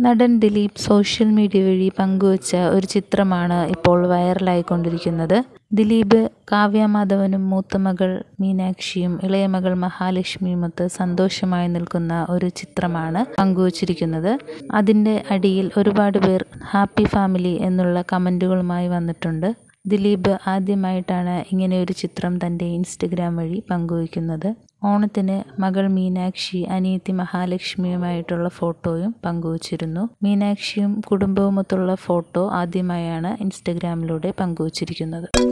നടൻ Dileep social media വഴി പങ്കുവച്ച ഒരു ചിത്രമാണ് ഇപ്പോൾ വൈറലായിക്കൊണ്ടിരിക്കുന്നത് ദിലീപ് കാവ്യ മാധവനും മൂത്തമകൾ മീനാക്ഷിയും ഇളയമകൾ മഹാലക്ഷ്മിയുമൊത്ത് സന്തോഷമായി നിൽക്കുന്ന ഒരു ചിത്രമാണ് പങ്കുവച്ചിരിക്കുന്നത് അതിൻ്റെ അടിയിൽ ഒരുപാട് പേർ ഹാപ്പി ഫാമിലി എന്നുള്ള കമൻറ്റുകളുമായി വന്നിട്ടുണ്ട് ദിലീപ് ആദ്യമായിട്ടാണ് ഇങ്ങനെയൊരു ചിത്രം തൻ്റെ ഇൻസ്റ്റഗ്രാം വഴി പങ്കുവയ്ക്കുന്നത് ഓണത്തിന് മകൾ മീനാക്ഷി അനിയത്തി മഹാലക്ഷ്മിയുമായിട്ടുള്ള ഫോട്ടോയും പങ്കുവച്ചിരുന്നു മീനാക്ഷിയും കുടുംബവുമൊത്തുള്ള ഫോട്ടോ ആദ്യമായാണ് ഇൻസ്റ്റഗ്രാമിലൂടെ പങ്കുവച്ചിരിക്കുന്നത്